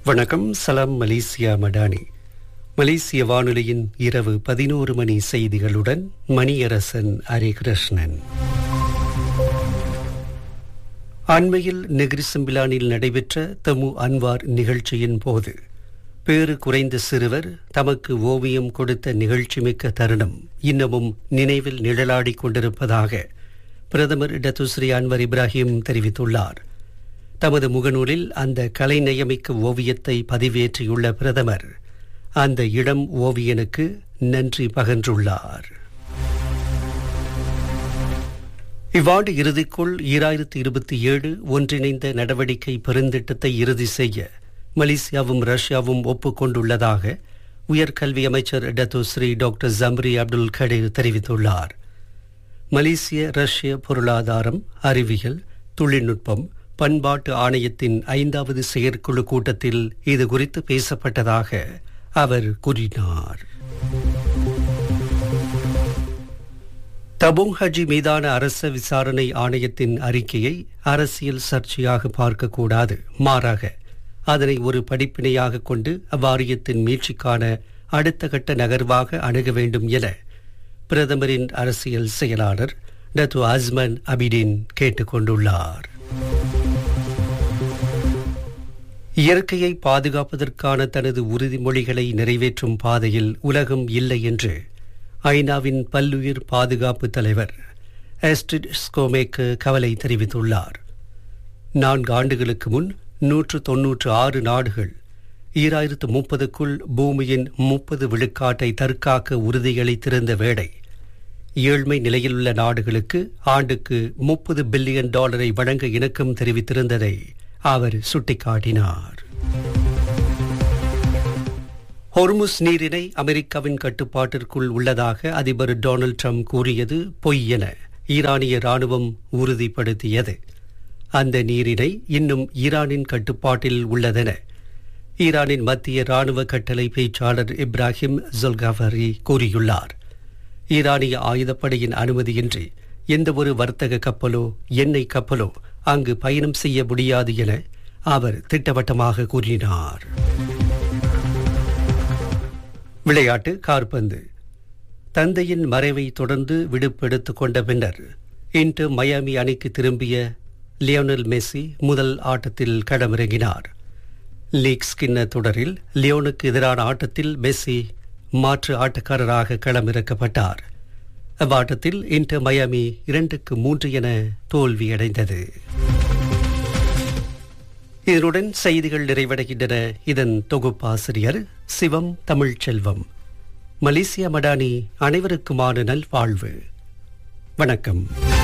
வணக்கம் சலாம் மலேசியா மடானி மலேசிய வானொலியின் இரவு பதினோரு மணி செய்திகளுடன் மணியரசன் ஹரிகிருஷ்ணன் அண்மையில் நெகிரிசம்பிலானில் நடைபெற்ற தமு அன்வார் நிகழ்ச்சியின் போது பேறு குறைந்த சிறுவர் தமக்கு ஓவியம் கொடுத்த நிகழ்ச்சிமிக்க தருணம் இன்னமும் நினைவில் நிழலாடிக் கொண்டிருப்பதாக பிரதமர் டத்துஸ்ரீ அன்வர் இப்ராஹிம் தெரிவித்துள்ளார் தமது முகநூலில் அந்த கலைநயமிக்க ஓவியத்தை பதிவேற்றியுள்ள பிரதமர் அந்த இளம் ஓவியனுக்கு நன்றி பகன்றுள்ளார் இவ்வாண்டு இறுதிக்குள் ஈராயிரத்தி இருபத்தி ஏழு ஒன்றிணைந்த நடவடிக்கை பெருந்திட்டத்தை இறுதி செய்ய மலேசியாவும் ரஷ்யாவும் ஒப்புக்கொண்டுள்ளதாக உயர்கல்வி அமைச்சர் Datuk Seri doctor Zambry Abdul Kadir தெரிவித்துள்ளார் மலேசிய ரஷ்ய பொருளாதாரம் அறிவியல் தொழில்நுட்பம் பண்பாட்டு ஆணையத்தின் ஐந்தாவது செயற்குழு கூட்டத்தில் இது குறித்து பேசப்பட்டதாக அவர் கூறினார் தபோங் ஹஜி மீதான அரச விசாரணை ஆணையத்தின் அறிக்கையை அரசியல் சர்ச்சையாக பார்க்கக்கூடாது மாறாக அதனை ஒரு படிப்பினையாக கொண்டு அவ்வாரியத்தின் மீட்சிக்கான அடுத்த கட்ட நகர்வாக அணுக வேண்டும் என பிரதமரின் அரசியல் செயலாளர் டத்து அஸ்மன் அபிடின் கேட்டுக் கொண்டுள்ளார் இயற்கையை பாதுகாப்பதற்கான தனது உறுதிமொழிகளை நிறைவேற்றும் பாதையில் உலகம் இல்லை என்று ஐநாவின் பல்லுயிர் பாதுகாப்பு தலைவர் எஸ்டிட் ஸ்கோமேக்கு கவலை தெரிவித்துள்ளார் நான்கு ஆண்டுகளுக்கு முன் நூற்று தொன்னூற்று ஆறு நாடுகள் ஈராயிரத்து முப்பதுக்குள் பூமியின் முப்பது விழுக்காட்டை தற்காக்க உறுதியளித்திருந்த வேளை ஏழ்மை நிலையிலுள்ள நாடுகளுக்கு ஆண்டுக்கு முப்பது பில்லியன் டாலரை வழங்க இணக்கம் தெரிவித்திருந்ததை அவர் சுட்டிக்காட்டினார் ஹொர்முஸ் நீரிணை அமெரிக்காவின் கட்டுப்பாட்டிற்குள் உள்ளதாக அதிபர் டொனால்டு ட்ரம்ப் கூறியது பொய் என ஈரானிய ராணுவம் உறுதிப்படுத்தியது அந்த நீரிணை இன்னும் ஈரானின் கட்டுப்பாட்டில் உள்ளதென ஈரானின் மத்திய ராணுவ கட்டளை பேச்சாளர் இப்ராஹிம் ஜொல்காஃபரி கூறியுள்ளார் ஈரானிய ஆயுதப்படையின் அனுமதியின்றி எந்தவொரு வர்த்தக கப்பலோ எண்ணெய் கப்பலோ அங்கு பயணம் செய்ய முடியாது என அவர் திட்டவட்டமாக கூறினார் விளையாட்டு கார்பந்து தந்தையின் மறைவை தொடர்ந்து விடுப்பெடுத்துக் கொண்ட பின்னர் இன்று மயாமி அணிக்கு திரும்பிய லியோனல் மெஸ்ஸி முதல் ஆட்டத்தில் களமிறங்கினார் லீக் ஸ்கின்ன தொடரில் லியோனுக்கு எதிரான ஆட்டத்தில் மெஸ்ஸி மாற்று ஆட்டக்காரராக களமிறக்கப்பட்டார் அவ்வாட்டத்தில் இன்டர் மயாமி இரண்டுக்கு மூன்று என தோல்வியடைந்தது இதனுடன் செய்திகள் நிறைவடைகின்றன இதன் தொகுப்பாசிரியர் சிவம் தமிழ்ச்செல்வம் மலேசியா மடானி அனைவருக்குமான நல்வாழ்வு வணக்கம்